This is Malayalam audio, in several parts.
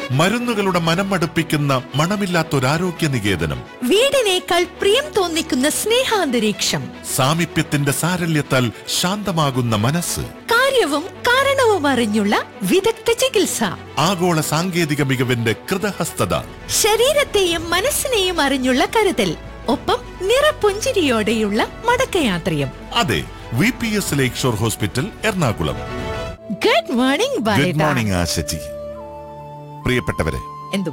മരുന്നുകളുടെ മനം അടുപ്പിക്കുന്ന മണമില്ലാത്തൊരാരോഗ്യ നികേതനം വീടിനേക്കാൾ പ്രിയം തോന്നിക്കുന്ന സ്നേഹാന്തരീക്ഷം സാമീപ്യത്തിന്റെ സാരല്യത്താൽ ശാന്തമാകുന്ന മനസ്സ് കാര്യവും കാരണവും അറിഞ്ഞുള്ള വിദഗ്ധ ചികിത്സ ആഗോള സാങ്കേതിക മികവിന്റെ കൃതഹസ്തത ശരീരത്തെയും മനസ്സിനെയും അറിഞ്ഞുള്ള കരുതൽ ഒപ്പം നിറപുഞ്ചിരിയോടെയുള്ള മടക്കയാത്രയും അതെ V P S lake shore hospital Ernakulam good morning good morning Ashaji പ്രിയപ്പെട്ടവരെ എന്തു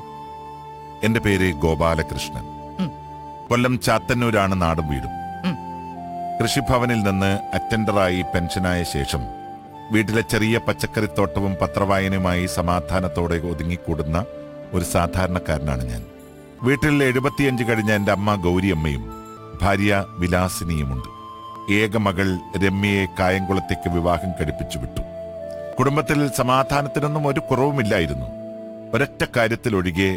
എന്റെ പേര് ഗോപാലകൃഷ്ണൻ ഉം. കൊല്ലം ചാത്തന്നൂരാണ് നാടും വീടും ഉം. കൃഷിഭവനിൽ നിന്ന് അറ്റൻഡറായി പെൻഷനായ ശേഷം വീട്ടിലെ ചെറിയ പച്ചക്കറിത്തോട്ടവും പത്രവായനയുമായി സമാധാനത്തോടെ ഒതുങ്ങിക്കൂടുന്ന ഒരു സാധാരണക്കാരനാണ് ഞാൻ വീട്ടിൽ എഴുപത്തിയഞ്ച് കഴിഞ്ഞ എന്റെ അമ്മ ഗൗരിയമ്മയും ഭാര്യ വിലാസിനിയുമുണ്ട് ഏക മകൾ രമ്യയെ കായംകുളത്തേക്ക് വിവാഹം കഴിപ്പിച്ചു വിട്ടു കുടുംബത്തിൽ സമാധാനത്തിനൊന്നും ഒരു കുറവുമില്ലായിരുന്നു ഒരൊറ്റ കാര്യത്തിൽ ഒഴികെ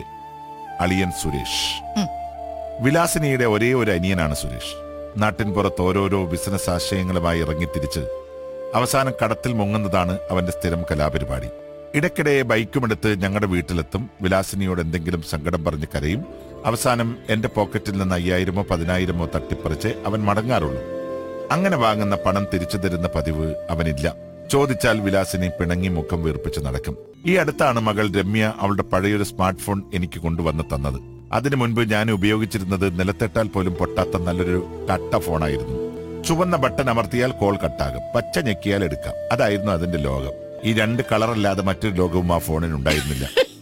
അളിയൻ സുരേഷ് ഉം. വിലാസിനിയുടെ ഒരേ ഒരു അനിയനാണ് സുരേഷ് നാട്ടിൻ പുറത്ത് ഓരോരോ ബിസിനസ് ആശയങ്ങളുമായി ഇറങ്ങിത്തിരിച്ച് അവസാനം കടത്തിൽ മുങ്ങുന്നതാണ് അവന്റെ സ്ഥിരം കലാപരിപാടി ഇടയ്ക്കിടെ ബൈക്കുമെടുത്ത് ഞങ്ങളുടെ വീട്ടിലെത്തും വിലാസിനിയോട് എന്തെങ്കിലും സങ്കടം പറഞ്ഞ് കരയും അവസാനം എന്റെ പോക്കറ്റിൽ നിന്ന് അയ്യായിരമോ പതിനായിരമോ തട്ടിപ്പറിച്ച് അവൻ മടങ്ങാറുള്ളൂ അങ്ങനെ വാങ്ങുന്ന പണം തിരിച്ചു തരുന്ന പതിവ് അവനില്ല ചോദിച്ചാൽ വിലാസിനി പിണങ്ങി മുഖം വീർപ്പിച്ച് നടക്കും ഈ അടുത്താണ് മകൾ രമ്യ അവളുടെ പഴയൊരു സ്മാർട്ട് ഫോൺ എനിക്ക് കൊണ്ടുവന്ന് തന്നത് അതിനു മുൻപ് ഞാൻ ഉപയോഗിച്ചിരുന്നത് നിലത്തിട്ടാൽ പോലും പൊട്ടാത്ത നല്ലൊരു കട്ട ഫോണായിരുന്നു ചുവന്ന ബട്ടൺ അമർത്തിയാൽ കോൾ കട്ടാകും പച്ച ഞെക്കിയാൽ എടുക്കാം അതായിരുന്നു അതിന്റെ ലോകം ഈ രണ്ട് കളറല്ലാതെ മറ്റൊരു ലോകവും ആ ഫോണിന് ഉണ്ടായിരുന്നില്ല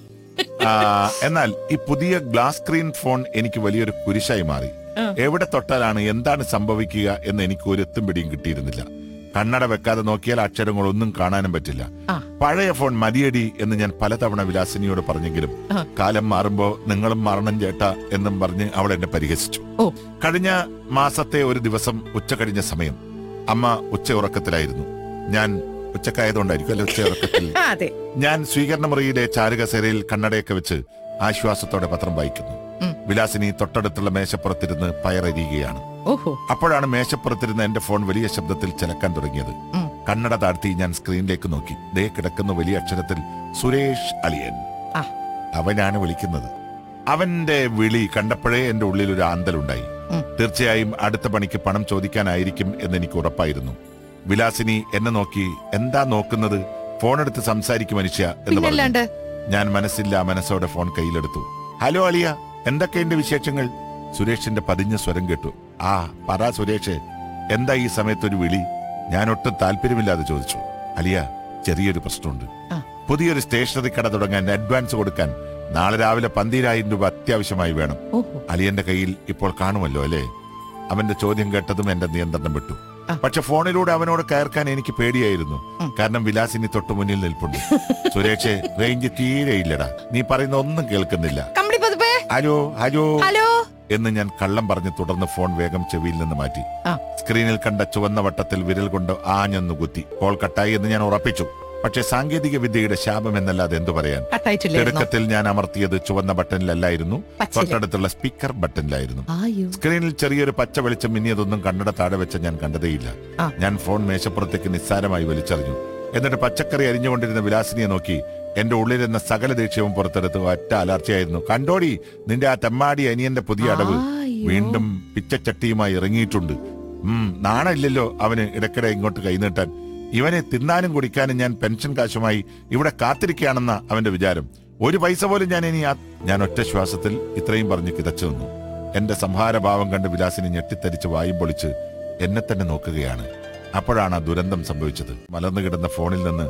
ആ, എന്നാൽ ഈ പുതിയ ഗ്ലാസ് സ്ക്രീൻ ഫോൺ എനിക്ക് വലിയൊരു കുരിശായി മാറി എവിടെ തൊട്ടാലാണ് എന്താണ് സംഭവിക്കുക എന്ന് എനിക്ക് ഒരു എത്തും പിടിയും കിട്ടിയിരുന്നില്ല കണ്ണട വെക്കാതെ നോക്കിയാൽ അക്ഷരങ്ങളൊന്നും കാണാനും പറ്റില്ല ആ. പഴയ ഫോൺ മതിയടി എന്ന് ഞാൻ പലതവണ വിലാസിനിയോട് പറഞ്ഞെങ്കിലും ആ. കാലം മാറുമ്പോ നിങ്ങളും മാറണം ചേട്ടാ എന്നും പറഞ്ഞ് അവൾ എന്നെ പരിഹസിച്ചു ഓ കഴിഞ്ഞ മാസത്തെ ഒരു ദിവസം ഉച്ച കഴിഞ്ഞ സമയം അമ്മ ഉച്ച ഉറക്കത്തിലായിരുന്നു ഞാൻ ഉച്ചക്കായതുകൊണ്ടായിരിക്കും അല്ലെ ഉച്ച ഉറക്കത്തിൽ അതെ ഞാൻ സ്വീകരണ മുറിയിലെ ചാരുകസേരയിൽ കണ്ണടയൊക്കെ വെച്ച് ആശ്വാസത്തോടെ പത്രം വായിക്കുന്നു ഉം. വിലാസിനി തൊട്ടടുത്തുള്ള മേശപ്പുറത്തിരുന്ന് പയറരിയുകയാണ് ഓഹോ അപ്പോഴാണ് മേശപ്പുറത്തിരുന്ന എന്റെ ഫോൺ വലിയ ശബ്ദത്തിൽ ചിലക്കാൻ തുടങ്ങിയത് ഉം. കണ്ണട താഴ്ത്തി ഞാൻ സ്ക്രീനിലേക്ക് നോക്കി ദേ കിടക്കുന്ന വലിയ അക്ഷരത്തിൽ സുരേഷ് അലിയൻ ആ അവനാണ് വിളിക്കുന്നത് അവന്റെ വിളി കണ്ടപ്പോഴേ എന്റെ ഉള്ളിൽ ഒരു ആന്തലുണ്ടായി ഉം. തീർച്ചയായും അടുത്ത പണിക്ക് പണം ചോദിക്കാനായിരിക്കും എന്ന് എനിക്ക് ഉറപ്പായിരുന്നു വിലാസിനി എന്നെ നോക്കി എന്താ നോക്കുന്നത് ഫോൺ എടുത്ത് സംസാരിക്കും മനുഷ്യ എന്ന് പറഞ്ഞു പിന്നല്ലാണ്ട് ഞാൻ മനസ്സില്ല മനസ്സോടെ ഫോൺ കയ്യിലെടുത്തു ഹലോ അലിയ എന്തൊക്കെയുണ്ട് വിശേഷങ്ങൾ സുരേഷിന്റെ പതിഞ്ഞ സ്വരം കേട്ടു ആ പറ സുരേഷ് എന്താ ഈ സമയത്ത് ഒരു വിളി ഞാൻ ഒട്ടും താല്പര്യമില്ലാതെ ചോദിച്ചു അലിയ ചെറിയൊരു പ്രശ്നമുണ്ട് ആ. പുതിയൊരു സ്റ്റേഷനറി കട തുടങ്ങാൻ അഡ്വാൻസ് കൊടുക്കാൻ നാളെ രാവിലെ പന്തിരായിരം രൂപ അത്യാവശ്യമായി വേണം ഓഹോ അലിയന്റെ കയ്യിൽ ഇപ്പോൾ കാണുമല്ലോ അല്ലേ അവന്റെ ചോദ്യം കേട്ടതും എന്റെ നിയന്ത്രണം വിട്ടു ആ. പക്ഷെ ഫോണിലൂടെ അവനോട് കയർക്കാൻ എനിക്ക് പേടിയായിരുന്നു ഉം. കാരണം വിലാസിനി തൊട്ടു മുന്നിൽ നിൽപ്പുണ്ട് സുരേഷ് റേഞ്ച് തീരെയില്ലടാ നീ പറയുന്ന ഒന്നും കേൾക്കുന്നില്ല കമ്പളി പതുപ്പേ ഹലോ ഹലോ ഹലോ എന്ന് ഞാൻ കള്ളം പറഞ്ഞ് തുടർന്ന് ഫോൺ വേഗം ചെവിയിൽ നിന്ന് മാറ്റി ആ സ്ക്രീനിൽ കണ്ട ചുവന്ന വട്ടത്തിൽ വിരൽ കൊണ്ട് ആഞ്ഞൊന്ന് കുത്തി കോൾ കട്ടായി എന്ന് ഞാൻ ഉറപ്പിച്ചു പക്ഷെ സാങ്കേതിക വിദ്യയുടെ ശാപം എന്നല്ലാതെ എന്തു പറയാൻ കട്ടായിട്ടില്ലായിരുന്നോ തിടുക്കത്തിൽ ഞാൻ അമർത്തിയത് ചുവന്ന ബട്ടണിലല്ലായിരുന്നു പച്ചയില്. തൊട്ടടുത്തുള്ള സ്പീക്കർ ബട്ടണിലായിരുന്നു ആയോ സ്ക്രീനിൽ ചെറിയൊരു പച്ച വെളിച്ചം മിന്നിയതൊന്നും കണ്ണട താഴെ വെച്ച ഞാൻ കണ്ടതേയില്ല ആ. ഞാൻ ഫോൺ മേശപ്പുറത്തേക്ക് നിസ്സാരമായി വലിച്ചെറിഞ്ഞു എന്നിട്ട് പച്ചക്കറി അരിഞ്ഞുകൊണ്ടിരുന്ന വിലാസിനിയെ നോക്കി എന്റെ ഉള്ളിലിരുന്ന സകല ദേഷ്യവും പുറത്തെടുത്ത് ഒറ്റ അലർച്ചയായിരുന്നു കണ്ടോടി നിന്റെ ആ തെമ്മാടി അനിയന്റെ പുതിയ അടവ് ആയോ. വീണ്ടും പിച്ചച്ചട്ടിയുമായി ഇറങ്ങിയിട്ടുണ്ട് ഉം നാണമില്ലല്ലോ അവന് ഇടയ്ക്കിടെ ഇങ്ങോട്ട് കൈനീട്ടാൻ ഇവനെ തിന്നാനും കുടിക്കാനും ഞാൻ പെൻഷൻ കാശുമായി ഇവിടെ കാത്തിരിക്കുകയാണെന്ന അവന്റെ വിചാരം ഒരു പൈസ പോലും ഞാൻ ഇനി ആ- ഞാൻ ഒറ്റ ശ്വാസത്തിൽ ഇത്രയും പറഞ്ഞ് കിതച്ചു നിന്നു എന്റെ സംഹാരഭാവം കണ്ട് വിലാസിനി ഞെട്ടിത്തരിച്ച് വായും പൊളിച്ച് എന്നെ തന്നെ നോക്കുകയാണ് അപ്പോഴാണ് ആ ദുരന്തം സംഭവിച്ചത് മലർന്നു കിടന്ന ഫോണിൽ നിന്ന്